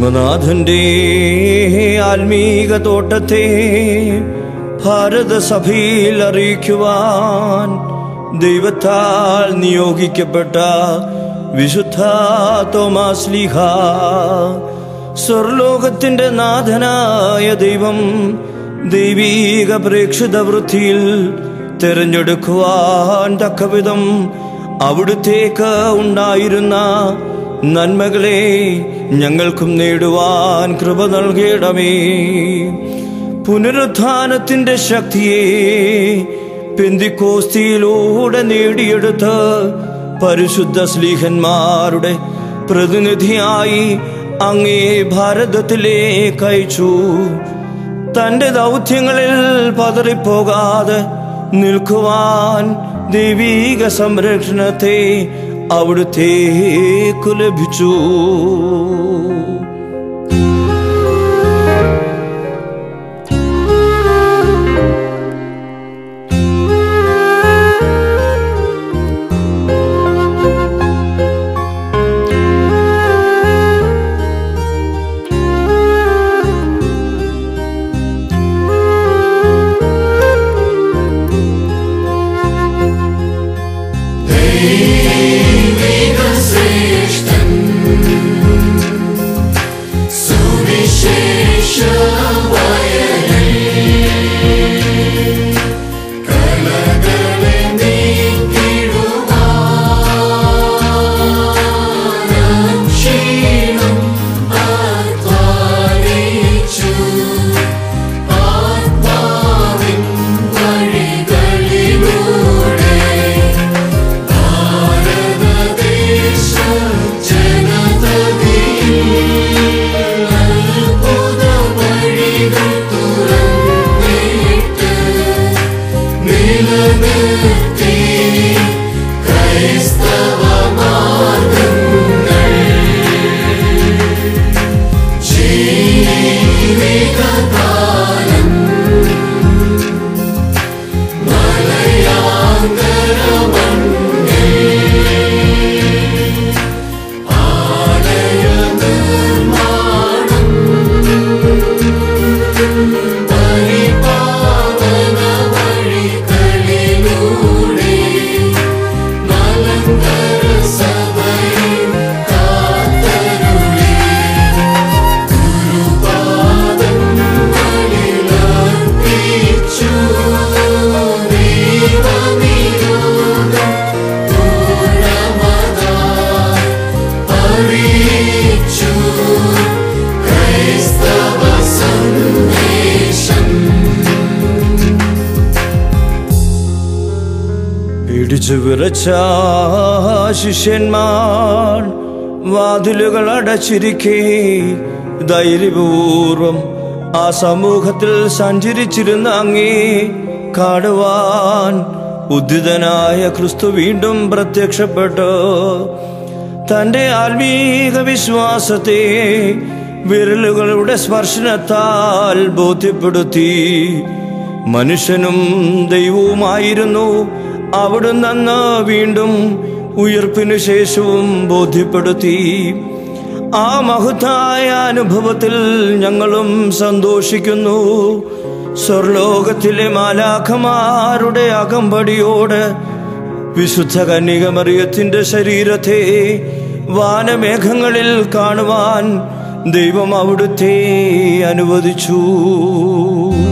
ആത്മനാഥന്റെ ആത്മീക തോട്ടത്തെ ഭാരതസഭയിൽ അറിയിക്കുവാൻ ദൈവത്താൽ നിയോഗിക്കപ്പെട്ട വിശുദ്ധ തോമാസ് ലീഹ സ്വർലോകത്തിന്റെ നാഥനായ ദൈവം ദൈവീക പ്രേക്ഷിത വൃത്തിയിൽ തിരഞ്ഞെടുക്കുവാൻ തക്കവിധം അവിടുത്തേക്ക് ഉണ്ടായിരുന്ന നന്മകളെ ഞങ്ങൾക്കും നേടുവാൻ കൃപ നൽകിയിടമേ പുനരുത്ഥാനത്തിന്റെ ശക്തിയെ പെന്തിക്കോസ്തിയിലൂടെ നേടിയെടുത്ത് പരിശുദ്ധ സ്ലീഹന്മാരുടെ പ്രതിനിധിയായി അങ്ങേ ഭാരതത്തിലേക്ക് അയച്ചു തന്റെ ദൗത്യങ്ങളിൽ പതറിപ്പോകാതെ നിൽക്കുവാൻ ദൈവീക സംരക്ഷണത്തെ അവിടുത്തേക്കു ലഭിച്ചു ശ്രേഷ്ഠൻ സുവിശേഷ വയലിൽ കലകളെ നീക്കിടുവാൻ ക്ഷീണം ആത്മാനിച്ചു ആത്മാവിൻ വഴികളിലൂടെ ഭാരതദേശ ജനതയിൽ അത്ഭുത വഴികൾ തുറന്നിട്ട് നിലനിർത്തി ക്രൈസ്തവ മാർഗങ്ങൾ ജീവിതകാലം പരിപാവന വഴികളിലൂടെ മലങ്കര സഭയെ കാത്തരുളി ഗുരുപാദങ്ങളിലർപ്പിച്ചു ദൈവനിയോഗം പൂർണ്ണമതായി അറിയിച്ചു ക്രൈസ്തവ സന്ദേശം ഇടിച്ചു വിറച്ച ശിഷ്യന്മാർ വാതിലുകൾ അടച്ചിരിക്കെ ധൈര്യപൂർവം ആ സമൂഹത്തിൽ സഞ്ചരിച്ചിരുന്ന അങ്ങേ കാണുവാൻ ഉദ്ധിതനായ ക്രിസ്തു വീണ്ടും പ്രത്യക്ഷപ്പെട്ടു തന്റെ ആത്മീക വിശ്വാസത്തെ വിരലുകളുടെ സ്പർശനത്താൽ ബോധ്യപ്പെടുത്തി മനുഷ്യനും ദൈവവുമായിരുന്നു അവിടുന്ന് അന്ന് വീണ്ടും ഉയർപ്പിനു ശേഷവും ബോധ്യപ്പെടുത്തി ആ മഹത്തായ അനുഭവത്തിൽ ഞങ്ങളും സന്തോഷിക്കുന്നു സ്വർലോകത്തിലെ മാലാഖമാരുടെ അകമ്പടിയോട് വിശുദ്ധ കന്യകമറിയത്തിന്റെ ശരീരത്തെ വാനമേഘങ്ങളിൽ കാണുവാൻ ദൈവം അവിടുത്തെ അനുവദിച്ചു